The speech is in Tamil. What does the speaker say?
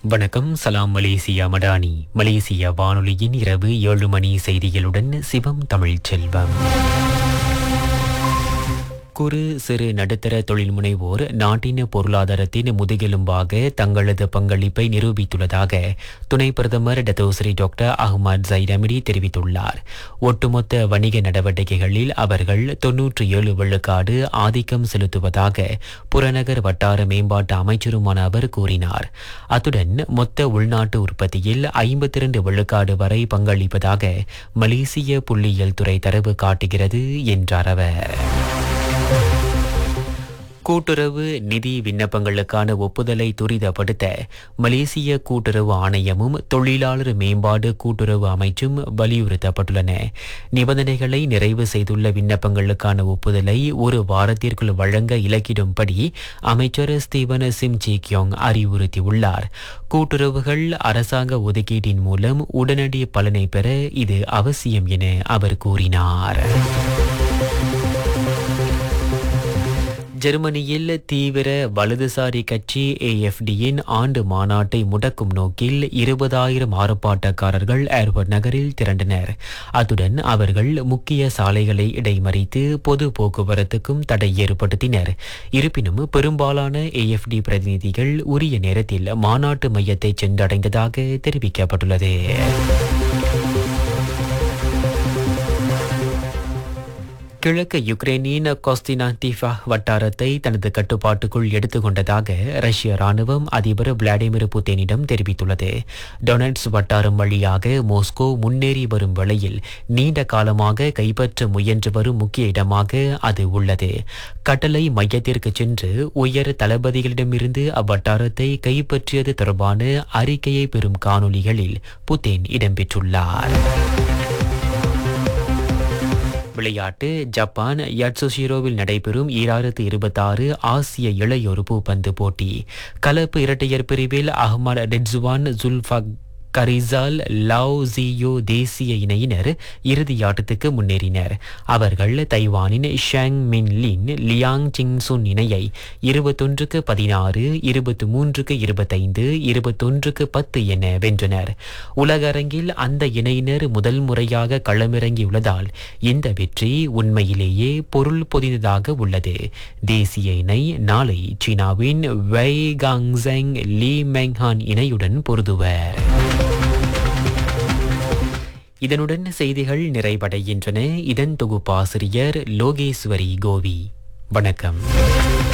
வணக்கம் சலாம் மலேசியா மடானி மலேசியா வானொலியின் இரவு ஏழு மணி செய்திகளுடன் சிவம் தமிழ்ச் செல்வம் குறு சிறு நடுத்தர தொழில் முனைவோர் நாட்டின் பொருளாதாரத்தின் முதுகெலும்பாக தங்களது பங்களிப்பை நிரூபித்துள்ளதாக துணை பிரதமர் டத்தோஸ்ரீ டாக்டர் அஹ்மத் ஜைடமிடி தெரிவித்துள்ளார் ஒட்டுமொத்த வணிக நடவடிக்கைகளில் அவர்கள் தொன்னூற்றி ஏழு விழுக்காடு ஆதிக்கம் செலுத்துவதாக புறநகர் வட்டார மேம்பாட்டு அமைச்சருமான அவர் கூறினார் அத்துடன் மொத்த உள்நாட்டு உற்பத்தியில் ஐம்பத்தி இரண்டு விழுக்காடு வரை பங்களிப்பதாக மலேசிய புள்ளியியல் துறை தரவு காட்டுகிறது என்றார் அவர் கூட்டுறவு நிதி விண்ணப்பங்களுக்கான ஒப்புதலை துரிதப்படுத்த மலேசிய கூட்டுறவு ஆணையமும் தொழிலாளர் மேம்பாடு கூட்டுறவு அமைச்சும் வலியுறுத்தப்பட்டுள்ளன நிபந்தனைகளை நிறைவு செய்துள்ள விண்ணப்பங்களுக்கான ஒப்புதலை ஒரு வாரத்திற்குள் வழங்க இலக்கிடும்படி அமைச்சர் ஸ்டீவன் சிம் ஜி கியோங் அறிவுறுத்தியுள்ளார் கூட்டுறவுகள் அரசாங்க ஒதுக்கீட்டின் மூலம் உடனடி பலனை பெற இது அவசியம் என அவர் கூறினார் ஜெர்மனியில் தீவிர வலதுசாரி கட்சி ஏஎஃப்டியின் ஆண்டு மாநாட்டை முடக்கும் நோக்கில் இருபதாயிரம் ஆர்ப்பாட்டக்காரர்கள் ஏர்போர்ட் நகரில் திரண்டனர் அத்துடன் அவர்கள் முக்கிய சாலைகளை இடைமறித்து பொது போக்குவரத்துக்கும் தடை ஏற்படுத்தினர் இருப்பினும் பெரும்பாலான ஏஎஃப்டி பிரதிநிதிகள் உரிய நேரத்தில் மாநாட்டு மையத்தை சென்றடைந்ததாக தெரிவிக்கப்பட்டுள்ளது கிழக்கு யுக்ரைனின் கொஸ்தினாந்திஃபா வட்டாரத்தை தனது கட்டுப்பாட்டுக்குள் எடுத்துக்கொண்டதாக ரஷ்ய ராணுவம் அதிபர் விளாடிமிர் புட்டினிடம் தெரிவித்துள்ளது டொனட்ஸ் வட்டாரம் வழியாக மாஸ்கோ முன்னேறி வரும் வேளையில் நீண்ட காலமாக கைப்பற்ற முயன்று வரும் முக்கிய இடமாக அது உள்ளது கட்டளை மையத்திற்கு சென்று உயர் தளபதிகளிடமிருந்து அவ்வட்டாரத்தை கைப்பற்றியது தொடர்பான அறிக்கையை பெறும் காணொலிகளில் புட்டின் இடம்பெற்றுள்ளார் விளையாட்டு ஜப்பான் யட்சுஷிரோவில் நடைபெறும் ஈராயிரத்து இருபத்தாறு ஆசிய இளையோர் பூப்பந்து போட்டி கலப்பு இரட்டையர் பிரிவில் அஹ்மத் ரெட்சுவான் ஜுல்ஃபக் கரிசால் லாவ் ஜியோ தேசிய இணையினர் இறுதி ஆட்டத்துக்கு முன்னேறினர் அவர்கள் தைவானின் ஷாங் மின் லின் லியாங் சிங்சுன் இணையை இருபத்தொன்றுக்கு பதினாறு இருபத்தி மூன்றுக்கு இருபத்தைந்து இருபத்தொன்றுக்கு பத்து என வென்றனர் உலக அரங்கில் அந்த இணையினர் முதல் முறையாக களமிறங்கியுள்ளதால் இந்த வெற்றி உண்மையிலேயே பொருள் பொதிந்ததாக உள்ளது தேசிய இணை நாளை சீனாவின் வெய் காங்செங் லீ மெங்ஹான் இணையுடன் பொருதுவர் இதனுடன் செய்திகள் நிறைவடைகின்றன இதன் தொகுப்பாசிரியர் லோகேஸ்வரி கோவி வணக்கம்